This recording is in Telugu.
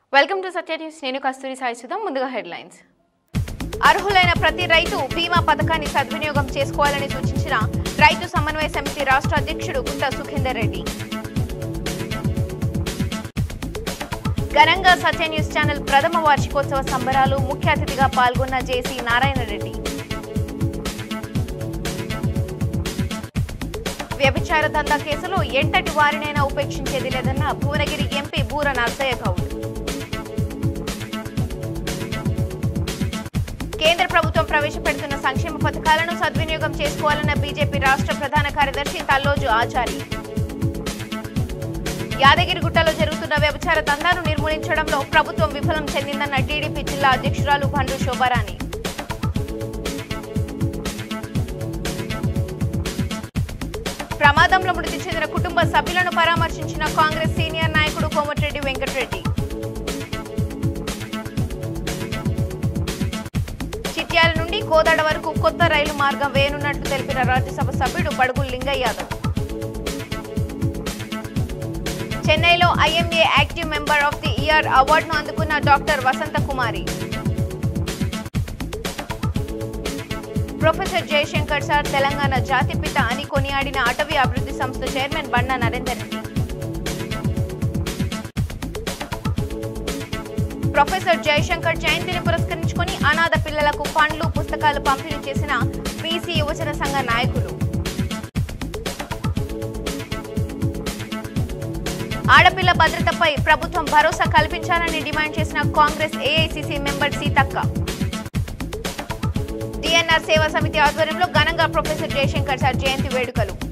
వెల్కమ్ టు సత్య న్యూస్ నేను కస్తూరి సాయి సుధం ముందుగా హెడ్లైన్స్ అర్హులైన ప్రతి రైతు బీమా పథకాన్ని సద్వినియోగం చేసుకోవాలని సూచించిన రైతు సమన్వయ సమితి రాష్ట్ర అధ్యక్షుడు గుత్తా సుఖేందర్ రెడ్డి ఘనంగా సత్య న్యూస్ ఛానల్ ప్రథమ వార్షికోత్సవ సంబరాలు ముఖ్య అతిథిగా పాల్గొన్న జేసీ నారాయణ రెడ్డి వ్యభిచార దందా కేసులో ఎంతటి వారినైనా ఉపేక్షించేది లేదన్న భువనగిరి ఎంపీ బూర నర్సయ్య గౌడ్ కేంద్ర ప్రభుత్వం ప్రవేశపెడుతున్న సంక్షేమ పథకాలను సద్వినియోగం చేసుకోవాలన్న బీజేపీ రాష్ట్ర ప్రధాన కార్యదర్శి తల్లోజు ఆచారి యాదగిరిగుట్టలో జరుగుతున్న వ్యభిచార దందాను నిర్మూలించడంలో ప్రభుత్వం విఫలం చెందిందన్న టీడీపీ జిల్లా అధ్యక్షురాలు భండు శోభారాణి ప్రమాదంలో మృతి చెందిన కుటుంబ సభ్యులను పరామర్శించిన కాంగ్రెస్ సీనియర్ నాయకుడు కోమటిరెడ్డి వెంకటరెడ్డి చిట్యాల నుండి కోదాడ వరకు కొత్త రైలు మార్గం వేయనున్నట్లు తెలిపిన రాజ్యసభ సభ్యుడు బడుగుల లింగయ్య యాదవ్ చెన్నైలో IMA active member of the year అవార్డును అందుకున్న doctor Vasantha Kumari professor Jayashankar sir Telangana జాతిపిత అని కొనియాడిన అటవీ అభివృద్ధి సంస్థ చైర్మన్ బండా నరేందర్ రెడ్డి ప్రొఫెసర్ జయశంకర్ జయంతిని పురస్కరించుకొని అనాథ పిల్లలకు పండ్లు పుస్తకాలు పంపిణీ చేసిన బీసీ యువజన సంఘ నాయకులు ఆడపిల్ల భద్రతపై ప్రభుత్వం భరోసా కల్పించాలని డిమాండ్ చేసిన Congress AICC member Seethakka DNR Seva Samiti ఆధ్వర్యంలో ఘనంగా ప్రొఫెసర్ జయశంకర్ సార్ జయంతి వేడుకలు